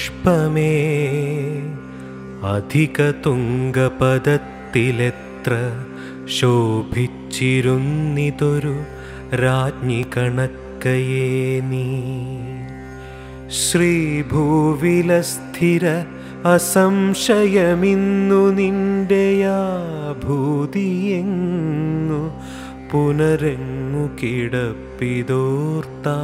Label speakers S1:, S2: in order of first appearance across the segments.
S1: പുഷ്പമേ അധിക തുങ്കപദത്തിലെത്ര ശോഭിച്ചിരുന്നിതൊരു രാജ്ഞി കണക്കയേ നീ ശ്രീഭൂവിലസ്ഥിര അസംശയമിന്നു നിന്റെയാ ഭൂതിയെങ്ങു പുനരെങ്ങു കിടപ്പിതോർത്താ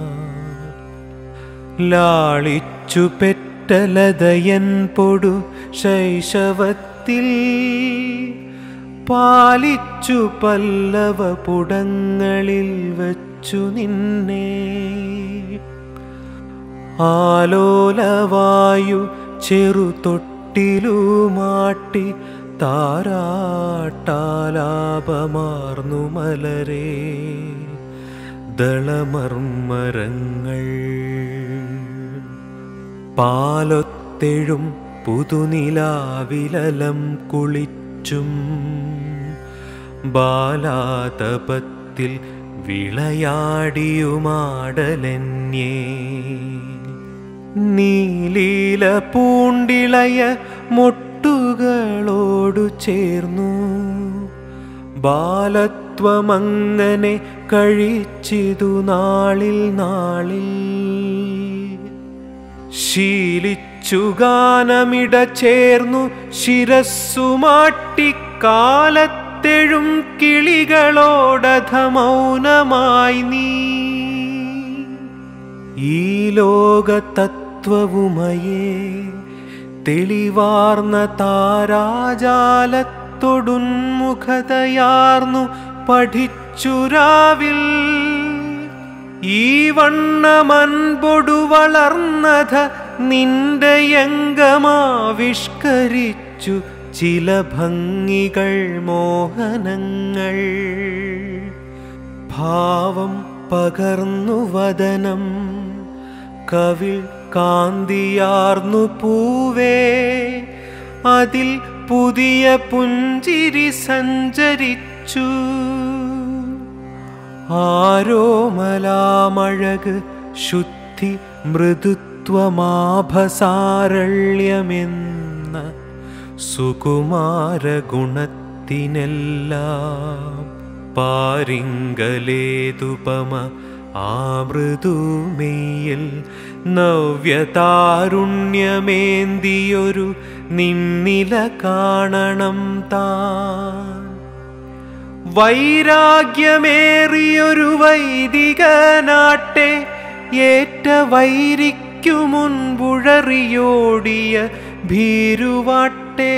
S1: ലാളിച്ചു പെറ്റലതയൻ പൊടു ശൈശവത്തിൽ പാലിച്ചു പല്ലവ പുടങ്ങളിൽ വച്ചു നിന്നെ ആലോലവായു ചെറുതൊട്ടിലുമാട്ടി താരാട്ടാലാപമാർന്നു മലരേ ദളമർമ്മരങ്ങൾ പാലൊത്തെഴും പുതുനിലാവിലലം കുളിച്ചും ബാലാതപത്തിൽ വിളയാടിയുമാടലന്യേ നീലീല പൂണ്ടിളയ മൊട്ടുകളോടു ചേർന്നു ബാലത്വമങ്ങനെ കഴിച്ചിതു നാളിൽ നാളിൽ ശീലിച്ചു ഗാനമിട ചേർന്നു ശിരസ്സുമാട്ടിക്കാലത്തെഴും കിളികളോടധ മൗനമായി നീ ഈ ലോക തത്വവുമയേ തെളിവാർന്ന താരാജാലത്തൊടുന്മുഖതയാർന്നു പഠിച്ചുരാവിൽ ഈ വണ്ണമൻപൊടു വളർന്നത നിന്റെ യംഗമാവിഷ്കരിച്ചു ചില ഭംഗികൾ മോഹനങ്ങൾ ഭാവം പകർന്നു വദനം കവിൾ കാന്തിയാർന്നു പൂവേ അതിൽ പുതിയ പുഞ്ചിരി സഞ്ചരിച്ചു ആരോമലാമഴക് ശുദ്ധി മൃദുത്വമാഭസാരള്യമെന്ന സുകുമാരഗുണത്തിനെല്ലാം പാരിങ്കലേതുപമ ആമൃദുമെയ്യിൽ നവ്യതാരുണ്യമേന്തിയൊരു നിന്നില കാണണം താൻ വൈരാഗ്യമേറിയൊരു വൈദികനാട്ടെ ഏറ്റ വൈരിക്കു മുൻപുഴറിയോടിയ ഭീരുവാട്ടെ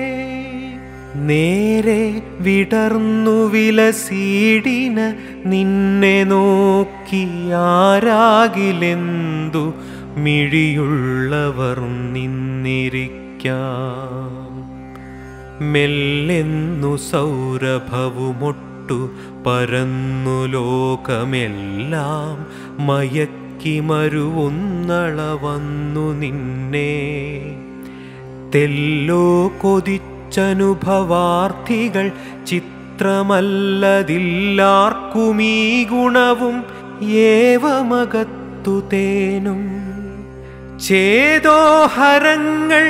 S1: നേരെ വിടർന്നു വിലസീടിന നിന്നെ നോക്കി ആരാകിലെന്തു മിഴിയുള്ളവർ നിന്നിരിക്കാം മെല്ലെന്നു സൗരഭവുമൊട്ടു പരന്നു ലോകമെല്ലാം മയക്കി മരുവുന്നളവന്നു നിന്നെ തെല്ലോ കൊതിച്ചനുഭവാർത്ഥികൾ ചിത്രമല്ലതില്ലാർക്കുമീ ഗുണവും ഏവമകത്തു തേനും ചേതോഹരങ്ങൾ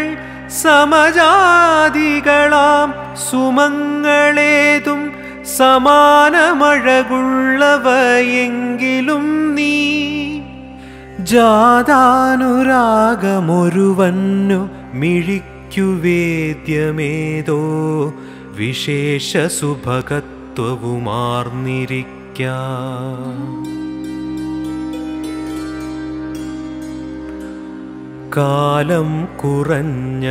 S1: സമജാതികളാം സുമങ്ങളേതും സമാനമഴകുള്ളവയെങ്കിലും നീ ജാതാനുരാഗമൊരുവന്നു മിഴിക്കു വേദ്യമേതോ വിശേഷ സുഭകത്വവുമാർന്നിരിക്കാം കാലം കുറഞ്ഞ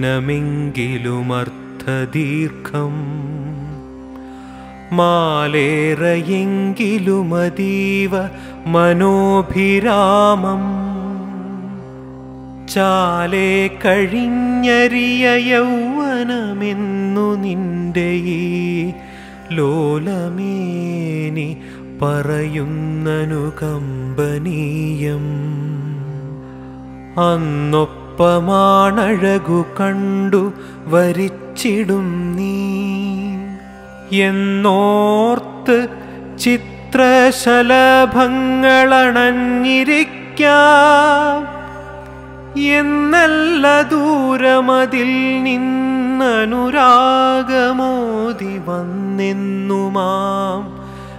S1: ദിനമെങ്കിലുമർത്ഥദീർഘം മാലേറയെങ്കിലുമതീവ മനോഭിരാമം ചാലേ കഴിഞ്ഞരിയ യൗവനമെന്നു നിന്റെ ഈ ലോലമേനി പറയുന്നനുകമ്പനീയം അന്നൊപ്പമാണഴകു കണ്ടു വരിച്ചിടും നീ എന്നോർത്ത് ചിത്രശലഭങ്ങളണഞ്ഞിരിക്കാം എന്നല്ല ദൂരമതിൽ നിന്നനുരാഗമോതി വന്നെന്നുമാം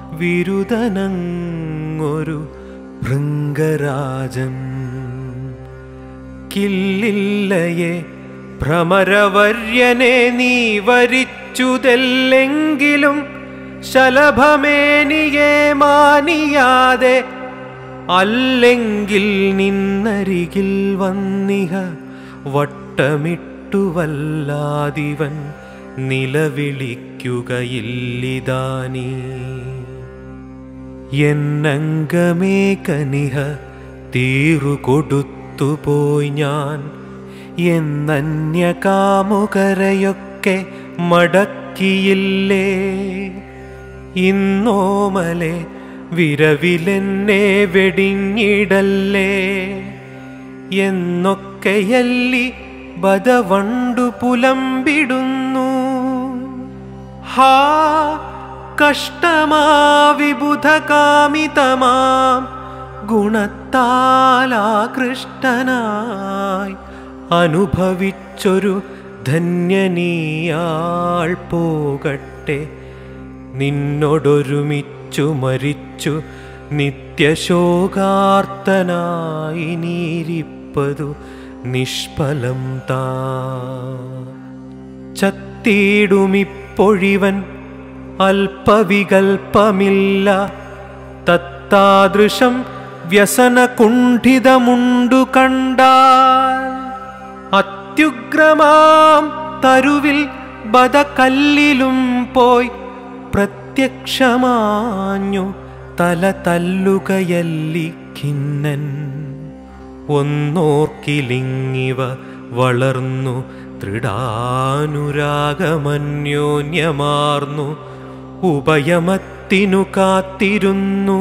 S1: വിരുദനങ്ങൊരു ഭൃംഗരാജൻ കില്ലില്ലയെ ഭ്രമരവര്യനെ നീ വരിച്ചുതെല്ലെങ്കിലും ശലഭമേനിയെ മാനിയാതെ അല്ലെങ്കിൽ നിന്നരികിൽ വന്നിഹ വട്ടമിട്ടു വല്ലാതിവൻ നിലവിളിക്കുകയില്ലിതാനീ എന്നംഗമേ കനിഹ തീറു കൊടുത്തുപോയി ഞാൻ എന്നന്യകാമുകരയൊക്കെ മടക്കിയില്ലേ ഇന്നോമലെ വിരവിലെന്നെ വെടിഞ്ഞിടല്ലേ എന്നൊക്കെയല്ലി ബദവണ്ടു പുലമ്പിടുന്നു ഹാ കഷ്ടമാ വിബുധകാമിതമാം ഗുണത്താലാകൃഷ്ടനായി അനുഭവിച്ചൊരു ധന്യനീയാൾ പോകട്ടെ നിന്നോടൊരുമിച്ചു മരിച്ചു നിത്യശോകാർത്തനായി നീരിപ്പതു നിഷ്ഫലം താ ചത്തിടുമിപ്പൊഴിവൻ അല്പവികൽപ്പമില്ല തത്താദൃശം വ്യസനകുണ്ഠിതമുണ്ടു കണ്ടാൽ അത്യുഗ്രമാം തരുവിൽ ബദകല്ലിലും പോയി പ്രത്യക്ഷമാഞ്ഞു തല തല്ലുകയല്ലി ഖിന്നൻ ഒന്നോർക്കിലിങ്ങിവ വളർന്നു തൃടാനുരാഗമന്യോന്യമാർന്നു ഉഭയമത്തിനു കാത്തിരുന്നു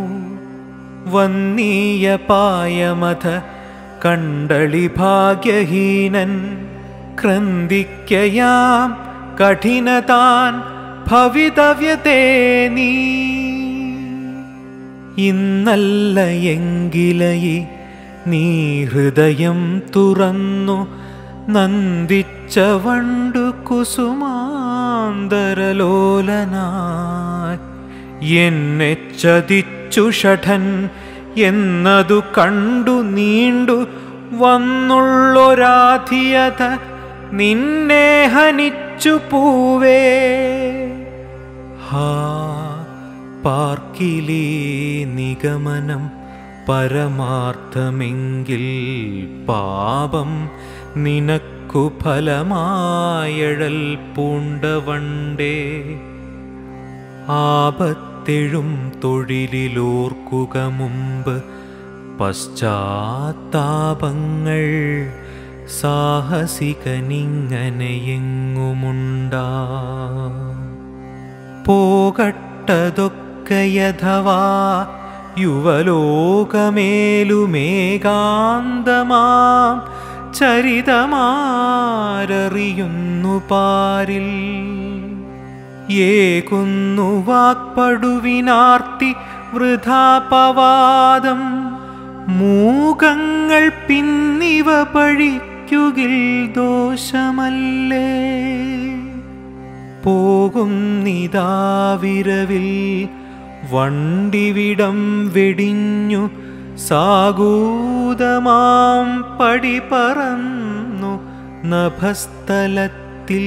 S1: വന്നീയ പായമത കണ്ടളി ഭാഗ്യഹീനൻ ക്രന്തിക്കയാം കഠിനതാൻ ഭവിതവ്യതേ നീ ഇന്നല്ല എങ്കിലയി നീ ഹൃദയം തുറന്നു നന്ദിച്ച വണ്ടു കുസുമാന്തരലോലനായി എന്നെ ചതിച്ചു ഷഠൻ എന്നതു കണ്ടു നീണ്ടു വന്നുള്ളൊരാധിയത നിന്നെ ഹനിച്ചു പൂവേ ഹാ പാർക്കിലേ നിഗമനം പരമാർത്ഥമെങ്കിൽ പാപം നിനക്കു ഫലമായഴൽ പൂണ്ടവണ്ടേ ആപത്തെഴും തൊഴിലിലോർക്കുക മുമ്പ് പശ്ചാത്താപങ്ങൾ സാഹസികനിങ്ങനെയെങ്ങുമുണ്ടാ പോകട്ടതൊക്കെയഥവാ യുവലോകമേലുമേകാന്തമാം ചരിതമാരറിയുന്നു പാരിൽ ഏകുന്നു വാക്പടുവിനാർത്തി വൃഥാപവാദം മൂകങ്ങൾ പിന്നിവ പഴിക്കുകിൽ ദോഷമല്ലേ പോകുന്നിതാവിരവിൽ വണ്ടിവിടം വെടിഞ്ഞു സാഗൂതമാം പടി പറന്നു നഭസ്ഥലത്തിൽ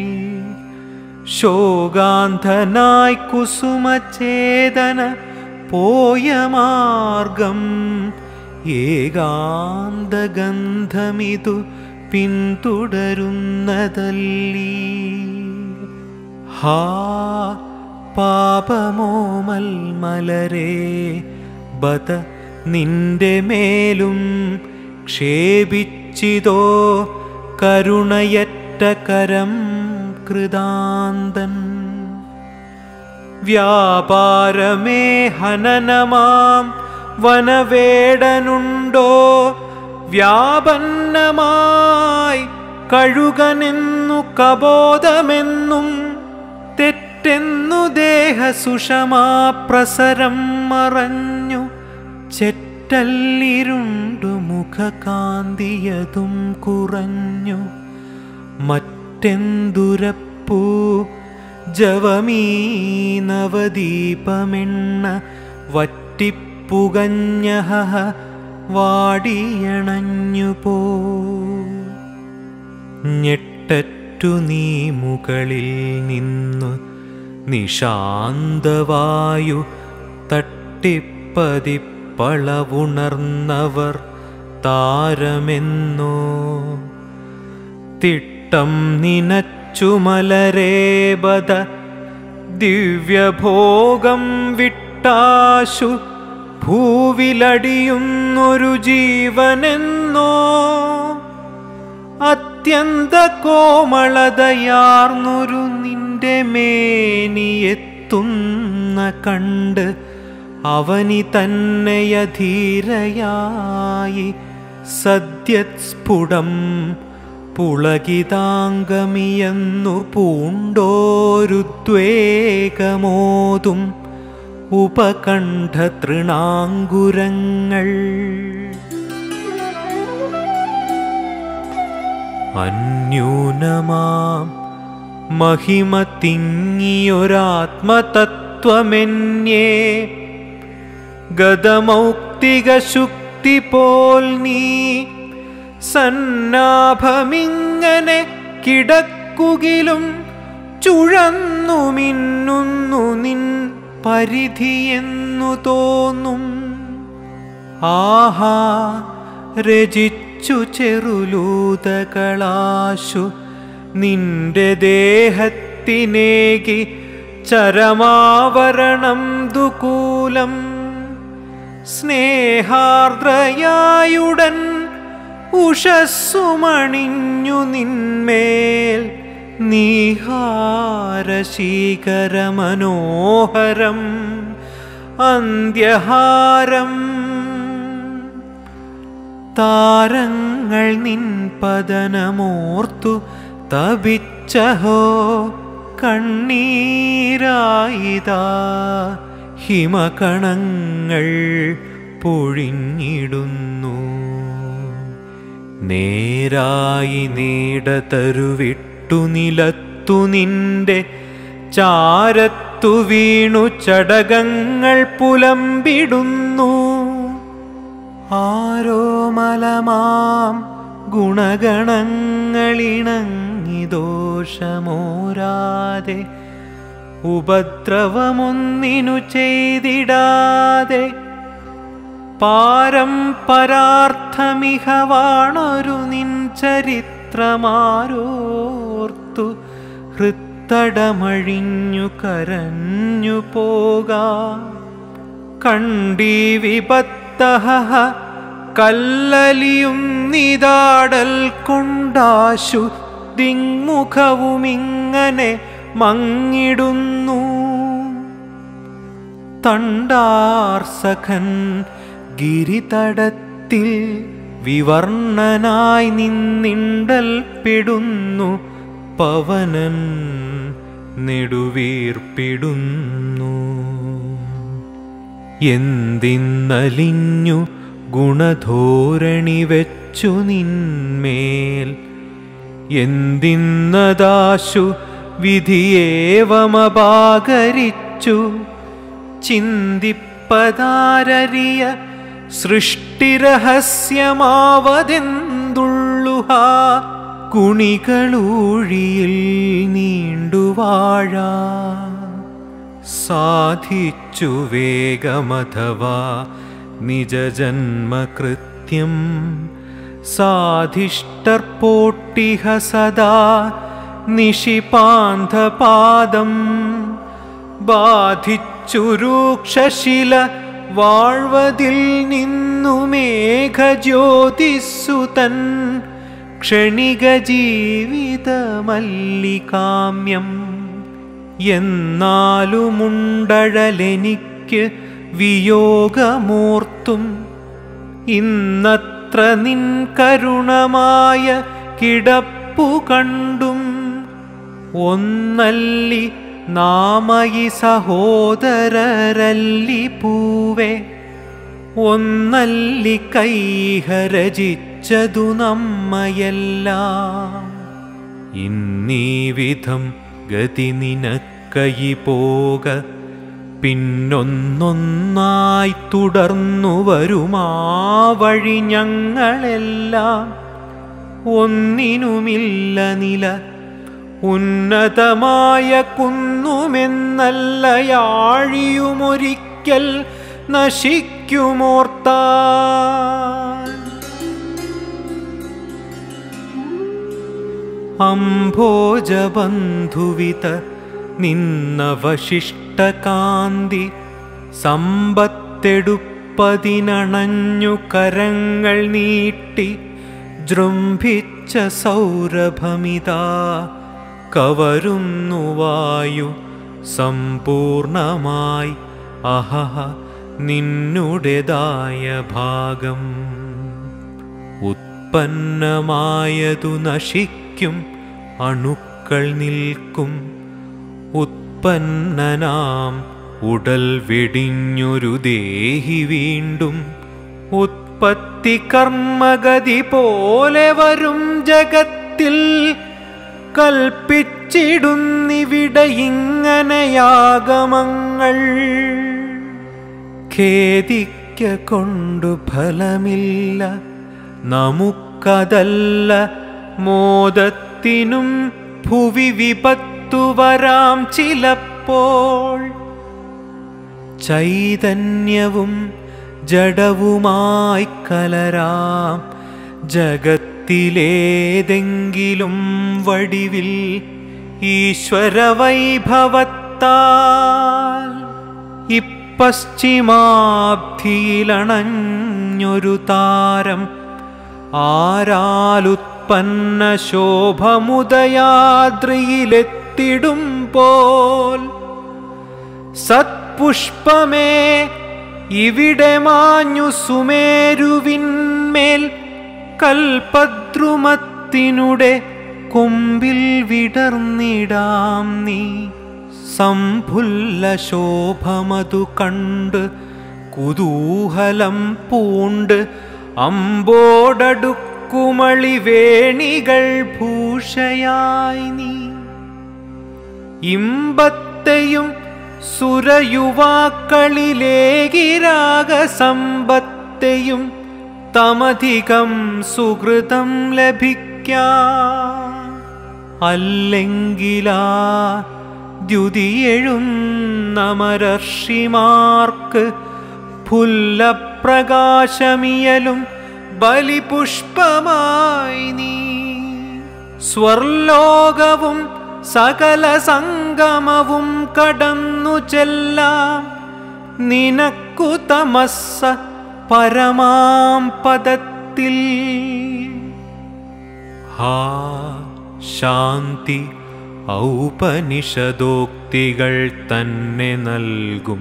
S1: ശോകാന്ധനായി കുസുമചേതന പോയ മാർഗം ഏകാന്തഗന്ധമിതു പിന്തുടരുന്നതല്ലീ ഹാ പാപമോമൽ മലരേ ബത നിന്റെ മേലും ക്ഷേപിച്ചിതോ കരുണയറ്റ കരം കൃതാന്തൻ വ്യാപാരമേ ഹനനമാം വനവേടനുണ്ടോ വ്യാപന്നമായി കഴുകനെന്നു കബോധമെന്നും തെറ്റെന്നു ദേഹസുഷമാ പ്രസരം മറഞ്ഞു ചെറ്റ തെറ്റല്ലിരുണ്ടു മുഖകാന്തിയതും കുറഞ്ഞു മറ്റെന്തുരപ്പൂ ജവമീ നവദീപമെണ്ണ വറ്റിപ്പുകഞ്ഞ വാടിയണഞ്ഞു പോ ഞെട്ടറ്റു നീ മുകളിൽ നിന്നു നിശാന്തവായു തട്ടിപ്പതിപ്പളവുണർന്നവർ താരമെന്നോ തിട്ടം നിനച്ചു മലരേബത ദിവ്യഭോഗം വിട്ടാശു ഭൂവിലടിയുന്നൊരു ജീവനെന്നോ അത്യന്ത കോമളതയാർന്നൊരു നിന്റെ മേനിയെത്തുന്ന കണ്ട് അവനി തന്നെയധീരയായി സദ്യസ്ഫുടം പുളകിതാംഗമിയെന്നു പൂണ്ടോരുദ്വേഗമോതും ഉപകണ്ഠ തൃണാങ്കുരങ്ങൾ അന്യൂനമാം മഹിമ തിങ്ങിയൊരാത്മതത്വമെന്യേ ഗതമൗക്തിക ശുക്തി പോൽ നീ സന്നാഭമിങ്ങനെ കിടക്കുകിലും ചുഴന്നു മിന്നുന്നു നിൻ പരിധിയെന്നു തോന്നും ആഹാ രചിച്ചു ചെറുലൂതകളാശു നിന്റെ ദേഹത്തിനേകി ചരമാവരണം ദുകൂലം സ്നേഹാർദ്രയായുടൻ ഉഷസ്സുമണിഞ്ഞു നിന്മേൽ നീഹാരശീകരമനോഹരം അന്ത്യഹാരം താരങ്ങൾ നിൻ പതനമോർത്തു തപിച്ചഹോ കണ്ണീരായിതാ ഹിമകണങ്ങൾ പൊഴിഞ്ഞിടുന്നു നേരായി നീടതരുവിട്ടു നിലത്തു നിന്റെ ചാരത്തു വീണു ചടകങ്ങൾ പുലമ്പിടുന്നു ആരോ മലമാം ഗുണഗണങ്ങളിണങ്ങി ദോഷമോരാതെ ഉപദ്രവമൊന്നിനു ചെയ്തിടാതെ പാരം പരാർത്ഥമിഹ വാണൊരു നിൻ ചരിത്രമാരോർത്തു ഹൃത്തടമഴിഞ്ഞു കരഞ്ഞു പോകാം കണ്ടീ വിപത്തഹ കല്ലലിയും നിതാടൽ കൊണ്ടാശു ദിങ്മുഖവുമിങ്ങനെ മങ്ങിടുന്നു തണ്ടാർസഖൻ ഗിരിതടത്തിൽ വിവർണനായി നിന്നിണ്ടൽപ്പെടുന്നു പവനൻ നെടുവീർപ്പിടുന്നു എന്തിന്നലിഞ്ഞു ഗുണധോരണി വെച്ചു നിന്മേൽ എന്തിന്നദാശു വിധിയേവമപാകരിച്ചു ചിന്തിപ്പതാരരിയ സൃഷ്ടിരഹസ്യമാവതെന്തുള്ളുഹ കുണികളൂഴിയിൽ നീണ്ടുവാഴ സാധിച്ചു വേഗമഥവാ നിജജന്മകൃത്യം സാധിഷ്ടർപ്പോട്ടിഹ സദാ നിഷിപാന്ധപാദം ബാധിച്ചു രൂക്ഷശില വാഴ്വതിൽ നിന്നു മേഘജ്യോതിസ്സുതൻ ക്ഷണിക ജീവിതമല്ലികാമ്യം എന്നാലുമുണ്ടഴലെനിക്ക് വിയോഗമോർത്തും ഇന്നത്ര നിൻ കരുണമായ കിടപ്പു കണ്ടും ഒന്നല്ലി നാമയി സഹോദരരല്ലി പൂവേ ഒന്നല്ലി കൈഹരചിച്ചതു നമ്മയെല്ലാം ഇന്നീ വിധം ഗതി നിനക്കയി പോക പിന്നൊന്നൊന്നായി തുടർന്നു വരുമാ വഴി ഞങ്ങളെല്ലാം ഒന്നിനുമില്ല നില ഉന്നതമായ കുന്നുമെന്നല്ല യാഴിയുമൊരിക്കൽ നശിക്കുമോർത്താൻ അംഭോജബന്ധുവിത നിന്നവശിഷ്ടകാന്തി സമ്പത്തെടുപ്പതിനണഞ്ഞു കരങ്ങൾ നീട്ടി ജൃംഭിച്ച സൗരഭമിതാ കവരുന്നു വായു സമ്പൂർണമായി അഹഹ നിന്നുടേതായ ഭാഗം ഉത്പന്നമായതു നശിക്കും അണുക്കൾ നിൽക്കും ഉത്പന്നനാം ഉടൽ വെടിഞ്ഞൊരു ദേഹി വീണ്ടും ഉത്പത്തി കർമ്മഗതി പോലെ വരും ജഗത്തിൽ കൽപ്പിച്ചിടുന്നിവിടെ ഇങ്ങനെയാഗമങ്ങൾ ഖേദിക്ക കൊണ്ടു ഫലമില്ല നമുക്കതല്ല മോദത്തിനും ഭുവി വിപത്തു വരാം ചിലപ്പോൾ ചൈതന്യവും ജഡവുമായി കലരാം ജഗത്തിലേതെങ്കിലും വടിവിൽ ഈശ്വരവൈഭവത്താൽ ഇപ്പശ്ചിമാബ്ധിയിലണഞ്ഞൊരു താരം ആരാലുത്പന്ന ശോഭമുദയാദ്രിയിലെത്തിടുമ്പോൾ സത്പുഷ്പമേ ഇവിടെ മാഞ്ഞു സുമേരുവിന്മേൽ കൽപദ്രുമത്തിനുടെ കൊമ്പിൽ വിടർന്നിടാം നീ സംഭുല്ല ശോഭമതു കണ്ട് കുതൂഹലം പൂണ്ട് അമ്പോടടുക്കുമളി വേണികൾ ഭൂഷയായി നീ ഇമ്പത്തെയും സുരയുവാക്കളിലേകിരാഗ സമ്പത്തെയും തമധികം സുഹൃതം ലഭിക്കാം അല്ലെങ്കിലാ ദ്യുതിയെഴുന്നമരർഷിമാർക്ക് ഫുല്ലപ്രകാശമിയലും ബലിപുഷ്പമായി നീ സ്വർലോകവും സകല സംഗമവും കടന്നു ചെല്ലാം നിനക്കു തമസ്സ പരമാം പദത്തിൽ ഹാ ശാന്തി ഔപനിഷദോക്തികൾ തന്നെ നൽകും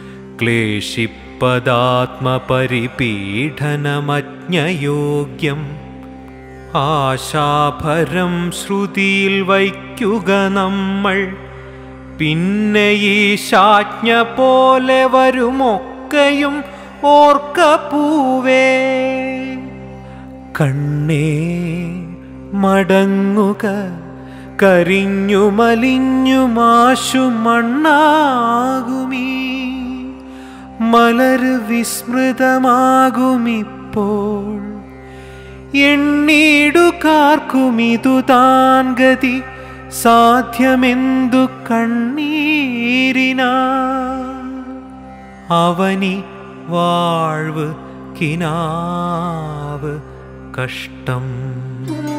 S1: ക്ലേശിപ്പദാത്മപരിപീഡനമജ്ഞയോഗ്യം ആശാഭരം ശ്രുതിയിൽ വയ്ക്കുക നമ്മൾ പിന്നെ ഈ ശാജ്ഞ പോലെ വരുമൊക്കെയും ഓർക്ക പൂവേ കണ്ണേ മടങ്ങുക കരിഞ്ഞു മലിഞ്ഞു മാശു മണ്ണാകുമീ മലര് വിസ്മൃതമാകുമിപ്പോൾ എണ്ണീടുകാർക്കുമിതു താൻ ഗതി സാധ്യമെന്തു കണ്ണീരിനാ അവനി വാഴ്വ് കിനാവ് കഷ്ടം